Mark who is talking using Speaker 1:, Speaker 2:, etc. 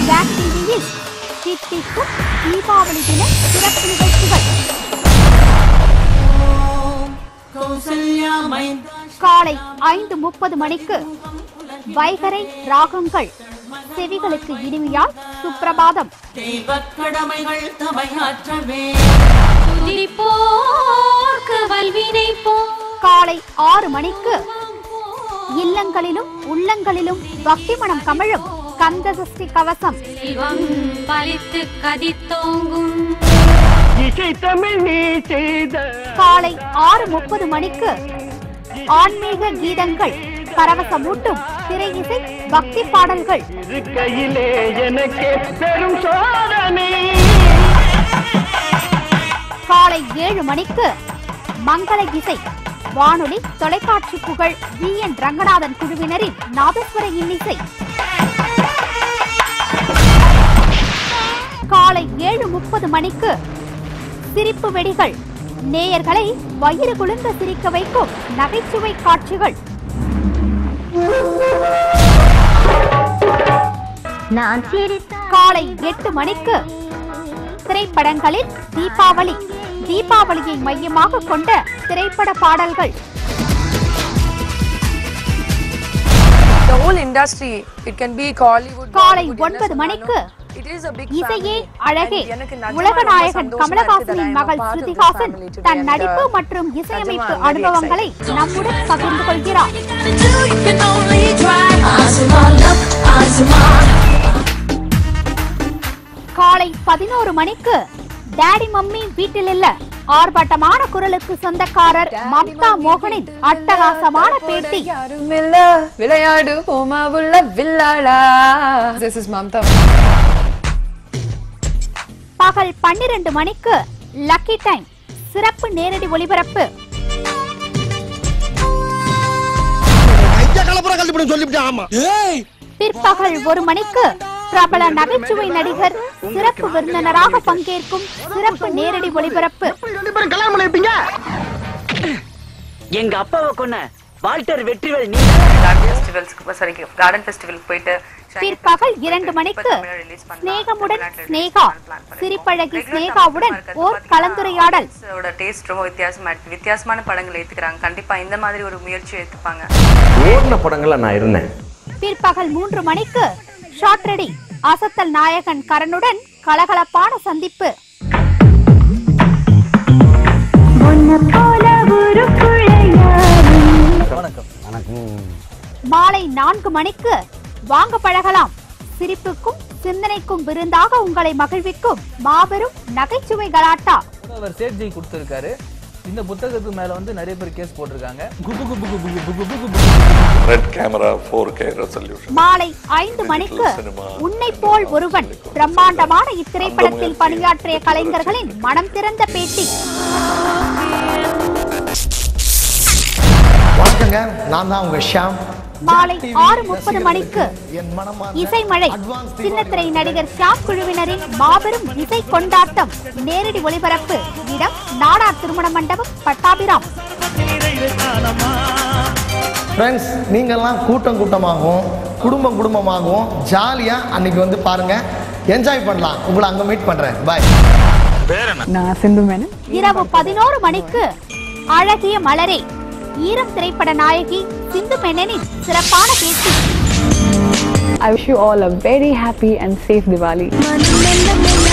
Speaker 1: Jack டிவியில் தித்திக்கும் தீபாவளி தின சிறப்பு நிகழ்ச்சிகள் காலை ஐந்து முப்பது மணிக்கு வைகரை ராகங்கள் செவிகளுக்கு இனிமையால் சுப்பிரபாதம்
Speaker 2: தெய்வக்கடமைகள் தமையாற்றவே
Speaker 3: துதிப்போர்க்கு வல்வினை போ
Speaker 1: காலை ஆறு மணிக்கு இல்லங்களிலும் உள்ளங்களிலும் பக்தி மனம் கமழும் கந்தசஷ்டி கவசம்
Speaker 3: செல்வம் பலித்து கதித்தோங்கும்
Speaker 4: இசை தமிழ் நீ செய்த
Speaker 1: காலை ஆறு முப்பது மணிக்கு ஆன்மீக கீதங்கள் பரவசமூட்டும் திரை இசை பக்தி பாடல்கள்
Speaker 4: இருக்கையிலே எனக்கே பெரும் சோதனை
Speaker 1: காலை ஏழு மணிக்கு மங்கள இசை வானொலி தொலைக்காட்சி புகழ் வி என் ரங்கநாதன் குழுவினரின் நாதஸ்வர இன்னிசை காலை ஏழு முப்பது மணிக்கு சிரிப்பு வெடிகள் நேயர்களை வயிறு குலுங்க சிரிக்க வைக்கும் நகைச்சுவை காட்சிகள்
Speaker 5: நான் சிரித்தால்
Speaker 1: காலை எட்டு மணிக்கு திரைப்படங்களில் தீபாவளி தீபாவளியை மையமாக கொண்ட திரைப்பட பாடல்கள்
Speaker 6: The whole industry, it can be Hollywood.
Speaker 1: காலை
Speaker 6: Bollywood,
Speaker 1: ஒன்பது
Speaker 6: என்ன
Speaker 1: மணிக்கு
Speaker 6: சொன்னாலும், it is a big
Speaker 1: இசையே
Speaker 6: family.
Speaker 1: அழகே
Speaker 6: And எனக்கு நிஜமா
Speaker 1: உலக
Speaker 6: ரொம்ப
Speaker 1: நாயகன்
Speaker 6: சந்தோஷமா இருக்குது that
Speaker 1: கமலஹாசனின்
Speaker 6: I am a
Speaker 1: மகள்
Speaker 6: part of this
Speaker 1: Shruti Haasan
Speaker 6: family today
Speaker 1: than
Speaker 6: and,
Speaker 1: நடிப்பு
Speaker 6: uh,
Speaker 1: மற்றும் இசையமைப்பு
Speaker 6: நிஜமா, I'm very
Speaker 1: அனுபவங்களை நம்முடன் பகிர்ந்து கொள்கிறார்
Speaker 2: You can only try Asimala, Asimala
Speaker 1: காலை பதினோரு மணிக்கு டாடி மம்மி வீட்டில் இல்ல ஆர்ப்பாட்டமான குரலுக்கு சொந்தக்காரர் மம்தா மோகனின் அட்டகாசமான பேட்டி
Speaker 6: யாரும் இல்ல விளையாடு போமா உள்ள வில்லாளா This is Mamta.
Speaker 1: பகல் பன்னிரண்டு மணிக்கு லக்கி டைம் சிறப்பு நேரடி ஒளிபரப்பு பிற்பகல் ஒரு மணிக்கு பிரபல நகைச்சுவை நடிகர் சிறப்பு விருந்தினராக பங்கேற்கும் சிறப்பு நேரடி ஒளிபரப்பு
Speaker 4: கல்யாணம் பண்ணி வைப்பீங்க
Speaker 7: எங்க அப்பாவை கொன்ன வால்டர் வெற்றிவேல் நீ
Speaker 8: ஃபெஸ்டிவல்ஸ்க்கு சாரி கார்டன் ஃபெஸ்டிவலுக்கு போயிட்டு
Speaker 1: பிற்பகல் இரண்டு மணிக்கு சிநேகமுடன் ஸ்னேகா சிரிப்பழகி ஸ்னேகாவுடன் ஓர் கலந்துரையாடல்
Speaker 8: டேஸ்ட் ரொம்ப வித்தியாசமா இருக்கு வித்தியாசமான படங்கள் ஏத்துக்கிறாங்க கண்டிப்பா இந்த மாதிரி ஒரு முயற்சி ஏத்துப்பாங்க
Speaker 9: ஓடின படங்கள்ல நான் இருந்தேன்
Speaker 1: பிற்பகல் மூன்று மணிக்கு ஷார்ட் ரெடி அசத்தல் நாயகன் கரனுடன் கலகலப்பான சந்திப்பு
Speaker 5: உன்னை போல ஒரு பிள்ளையாரும்
Speaker 1: மாலை நான்கு மணிக்கு வாங்க பழகலாம் சிரிப்புக்கும் சிந்தனைக்கும் விருந்தாக உங்களை மகிழ்விக்கும் மாபெரும் நகைச்சுவை கலாட்டா
Speaker 10: அவர் சேட்ஜி கொடுத்திருக்காரு இந்த புத்தகத்துக்கு மேல வந்து நிறைய பேர் கேஸ் போட்டிருக்காங்க குபு குபு குபு குபு குபு குபு
Speaker 11: red camera four K resolution
Speaker 1: மாலை ஐந்து மணிக்கு உன்னை போல் ஒருவன் பிரம்மாண்டமான இத்திரைப்படத்தில் பணியாற்றிய கலைஞர்களின் மனம் திறந்த பேட்டி
Speaker 12: வணக்கங்க நான் தான் உங்க ஷியாம்
Speaker 1: மாலை ஆறு முப்பது மணிக்கு
Speaker 12: என் மனமார்ந்த
Speaker 1: இசைமழை சின்னத்திரை நடிகர் ஷாம் குழுவினரின் மாபெரும் இசை கொண்டாட்டம் நேரடி ஒளிபரப்பு இடம் நாடார் திருமண மண்டபம் பட்டாபிராம்
Speaker 12: ஃப்ரெண்ட்ஸ் நீங்கள்லாம் கூட்டம் கூட்டமாகவும் குடும்பம் குடும்பமாகவும் ஜாலியாக அன்னைக்கு வந்து பாருங்க என்ஜாய் பண்ணலாம் உங்களை அங்கே மீட் பண்ணுறேன் பாய்
Speaker 6: நான் சிந்து மேனன்
Speaker 1: இரவு பதினோரு மணிக்கு அழகிய மலரே ஈரம் திரைப்பட நாயகி சிந்து மெனனின் சிறப்பான பேட்டி
Speaker 6: I wish you all a very happy and safe Diwali.
Speaker 5: மனம் என்ன